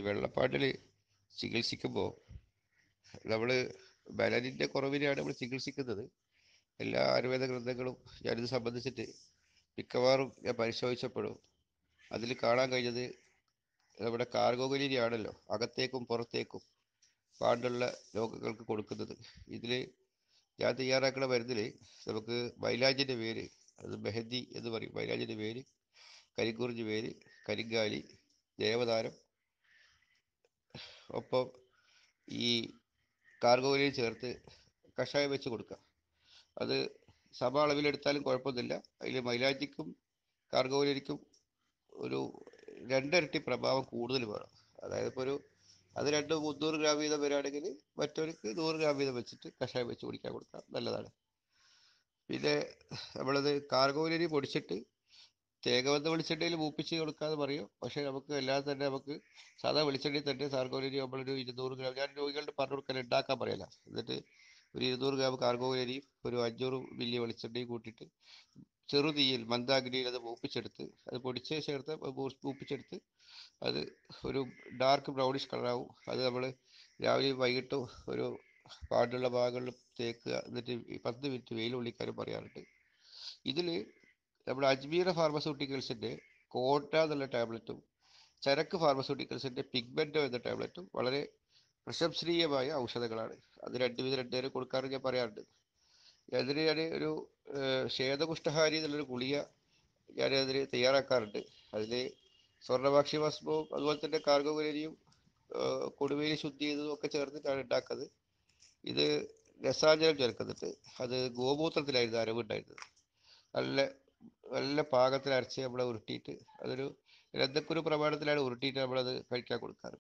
വെള്ളപ്പാണ്ടിൽ ചികിത്സിക്കുമ്പോൾ നമ്മൾ ബലനിൻ്റെ കുറവിനെയാണ് നമ്മൾ ചികിത്സിക്കുന്നത് എല്ലാ ആയുർവേദ ഗ്രന്ഥങ്ങളും ഞാനിത് സംബന്ധിച്ചിട്ട് മിക്കവാറും ഞാൻ പരിശോധിച്ചപ്പോഴും അതിൽ കാണാൻ കഴിഞ്ഞത് നമ്മുടെ കാർഗോഗലീരിയാണല്ലോ അകത്തേക്കും പുറത്തേക്കും പാണ്ടുള്ള രോഗങ്ങൾക്ക് കൊടുക്കുന്നത് ഇതിൽ ഞാൻ തയ്യാറാക്കുന്ന മരുന്നിൽ നമുക്ക് മൈലാഞ്ചിൻ്റെ വേര് അത് മെഹന്തി എന്ന് പറയും മൈലാഞ്ചിൻ്റെ വേര് കരിക്കുറിഞ്ഞ് വേര് കരിങ്കാലി ദേവദാനം ഒപ്പം ഈ കാർഗോലിയിൽ ചേർത്ത് കഷായം വെച്ച് കൊടുക്കുക അത് സമ അളവിലെടുത്താലും കുഴപ്പമൊന്നുമില്ല അതിൽ മൈലാഞ്ചിക്കും കാർഗോലിക്കും ഒരു രണ്ടിരട്ടി പ്രഭാവം കൂടുതൽ വേണം അതായത് ഇപ്പോൾ ഒരു അത് രണ്ട് മുന്നൂറ് ഗ്രാം വീതം വരികയാണെങ്കിൽ മറ്റവർക്ക് നൂറ് ഗ്രാം വീതം വെച്ചിട്ട് കഷായം വെച്ച് കുടിക്കാൻ കൊടുക്കാം നല്ലതാണ് പിന്നെ നമ്മളത് കാർഗോലരി പൊടിച്ചിട്ട് തേങ്ങ വന്ന വെളിച്ചെണ്ണയിൽ മൂപ്പിച്ച് കൊടുക്കാന്ന് പറയും പക്ഷേ നമുക്ക് അല്ലാതെ തന്നെ നമുക്ക് സാധാ വെളിച്ചെണ്ണയിൽ തന്നെ കാർഗോലരി നമ്മളൊരു ഇരുന്നൂറ് ഗ്രാം ഞാൻ രോഗികളുടെ പറഞ്ഞു കൊടുക്കാൻ ഉണ്ടാക്കാൻ പറയല എന്നിട്ട് ഒരു ഇരുന്നൂറ് ഗ്രാം കാർഗോലരിയും ഒരു അഞ്ഞൂറ് മില്ലി വെളിച്ചെണ്ണയും കൂട്ടിയിട്ട് ചെറു തീയിൽ മന്ദാഗ്നിയിൽ അത് മൂപ്പിച്ചെടുത്ത് അത് പൊടിച്ച് ചേർത്ത് മൂപ്പിച്ചെടുത്ത് അത് ഒരു ഡാർക്ക് ബ്രൗണിഷ് കളറാവും അത് നമ്മൾ രാവിലെയും വൈകിട്ടും ഒരു പാടുള്ള ഭാഗങ്ങളിൽ തേക്കുക എന്നിട്ട് പത്ത് മിനിറ്റ് വെയിൽ കൊള്ളിക്കാനും പറയാറുണ്ട് ഇതിൽ നമ്മുടെ അജ്മീർ ഫാർമസ്യൂട്ടിക്കൽസിൻ്റെ കോട്ട എന്നുള്ള ടാബ്ലറ്റും ചരക്ക് ഫാർമസ്യൂട്ടിക്കൽസിൻ്റെ പിഗ്മെൻറ്റോ എന്ന ടാബ്ലറ്റും വളരെ പ്രശംസനീയമായ ഔഷധങ്ങളാണ് അത് രണ്ട് വീതം രണ്ടുപേരും കൊടുക്കാറ് ഞാൻ പറയാറുണ്ട് അതിന് ഞാൻ ഒരു ശ്വേതകുഷ്ഠഹാരി എന്നുള്ളൊരു ഗുളിക ഞാൻ അതിന് തയ്യാറാക്കാറുണ്ട് അതിൽ സ്വർണ്ണഭാക്ഷി ഭസ്മവും അതുപോലെ തന്നെ കാർഗോഗുലരിയും കൊടുവേലി ശുദ്ധി ചെയ്തതും ഒക്കെ ചേർത്തിട്ടാണ് ഉണ്ടാക്കുന്നത് ഇത് രസാഞ്ജനം ചേർക്കുന്നുണ്ട് അത് ഗോമൂത്രത്തിലായിരുന്നു അരവുണ്ടായിരുന്നത് നല്ല നല്ല പാകത്തിൽ അരച്ച് നമ്മളെ ഉരുട്ടിയിട്ട് അതൊരു രന്തക്കുരു പ്രമാണത്തിലാണ് ഉരുട്ടിയിട്ട് നമ്മളത് കഴിക്കാൻ കൊടുക്കാറ്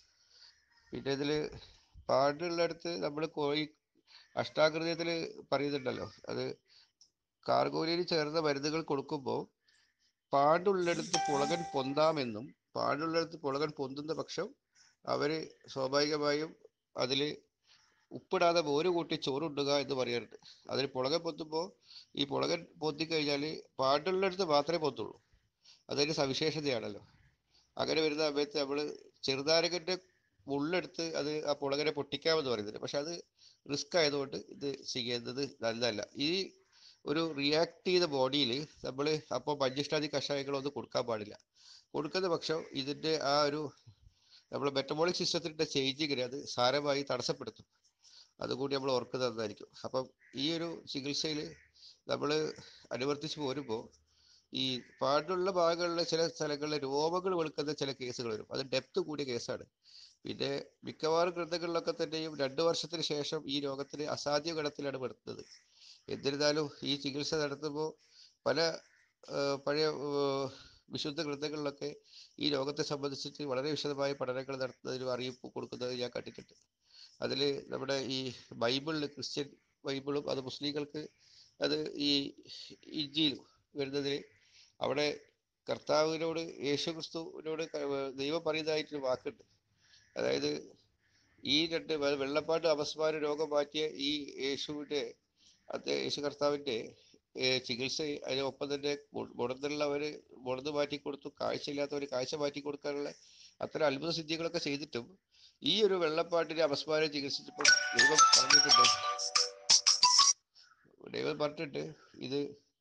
പിന്നെ ഇതിൽ പാടുള്ളിടത്ത് നമ്മൾ കോഴി അഷ്ടാകൃതത്തിൽ പറയുന്നുണ്ടല്ലോ അത് കാർഗോലിയിൽ ചേർന്ന മരുന്നുകൾ കൊടുക്കുമ്പോൾ പാടുള്ളിടത്ത് പുളകൻ പൊന്താമെന്നും പാടുള്ളിടത്ത് പുളകൻ പൊന്തുന്ന പക്ഷം അവർ സ്വാഭാവികമായും അതിൽ ഉപ്പിടാതെ മോര് കൂട്ടി ചോറുണ്ടുക എന്ന് പറയാറുണ്ട് അതിൽ പുളകൻ പൊത്തുമ്പോൾ ഈ പുളകൻ പൊത്തിക്കഴിഞ്ഞാൽ പാടുള്ളിടത്ത് മാത്രമേ പൊത്തുള്ളൂ അതൊരു സവിശേഷതയാണല്ലോ അങ്ങനെ വരുന്ന സമയത്ത് നമ്മൾ ചെറുനാരകൻ്റെ ഉള്ളെടുത്ത് അത് ആ പുളകനെ പൊട്ടിക്കാമെന്ന് പറയുന്നുണ്ട് പക്ഷെ അത് റിസ്ക് ആയതുകൊണ്ട് ഇത് ചെയ്യുന്നത് നല്ലതല്ല ഈ ഒരു റിയാക്ട് ചെയ്ത ബോഡിയിൽ നമ്മൾ അപ്പോൾ പഞ്ചിഷ്ടാദി കഷായങ്ങളൊന്നും കൊടുക്കാൻ പാടില്ല കൊടുക്കുന്ന പക്ഷം ഇതിൻ്റെ ആ ഒരു നമ്മൾ മെറ്റബോളിക് സിസ്റ്റത്തിൻ്റെ ചേഞ്ചിങ്ങിനെ അത് സാരമായി തടസ്സപ്പെടുത്തും അതുകൂടി നമ്മൾ ഓർക്കുന്നത് നന്നായിരിക്കും അപ്പം ഈ ഒരു ചികിത്സയിൽ നമ്മൾ അനുവർത്തിച്ച് പോരുമ്പോൾ ഈ പാടുള്ള ഭാഗങ്ങളിലെ ചില സ്ഥലങ്ങളിൽ രോമങ്ങൾ വെളുക്കുന്ന ചില കേസുകൾ വരും അത് ഡെപ്ത് കൂടിയ കേസാണ് പിന്നെ മിക്കവാറും ഗ്രന്ഥങ്ങളിലൊക്കെ തന്നെയും രണ്ട് വർഷത്തിന് ശേഷം ഈ രോഗത്തിന് അസാധ്യ ഗണത്തിലാണ് പെടുത്തുന്നത് എന്നിരുന്നാലും ഈ ചികിത്സ നടത്തുമ്പോൾ പല പഴയ വിശുദ്ധ ഗ്രന്ഥങ്ങളിലൊക്കെ ഈ രോഗത്തെ സംബന്ധിച്ചിട്ട് വളരെ വിശദമായ പഠനങ്ങൾ നടത്തുന്നതിനും അറിയിപ്പ് കൊടുക്കുന്നതിനും ഞാൻ കണ്ടിട്ടുണ്ട് അതിൽ നമ്മുടെ ഈ ബൈബിളിൽ ക്രിസ്ത്യൻ ബൈബിളും അത് മുസ്ലിങ്ങൾക്ക് അത് ഈ ഇഞ്ചിയിലും വരുന്നതിൽ അവിടെ കർത്താവിനോട് യേശു ക്രിസ്തുവിനോട് ദൈവം പറയുന്നതായിട്ടൊരു വാക്കുണ്ട് അതായത് ഈ രണ്ട് വെള്ളപ്പാട്ട് അപസ്മാര രോഗം മാറ്റിയ ഈ യേശുവിൻ്റെ അത് യേശു കർത്താവിൻ്റെ ചികിത്സ അതിനൊപ്പം തന്നെ മുടന്നുള്ളവർ മുടന്ന് മാറ്റി കൊടുത്തു കാഴ്ചയില്ലാത്തവർ കാഴ്ച മാറ്റി കൊടുക്കാനുള്ള അത്തരം അത്ഭുത സിദ്ധികളൊക്കെ ചെയ്തിട്ടും ഈ ഒരു വെള്ളപ്പാട്ടിനെ അപസ്മാരം ചികിത്സിച്ചപ്പോൾ ദൈവം പറഞ്ഞിട്ടുണ്ട് ദൈവം പറഞ്ഞിട്ട് ഇത്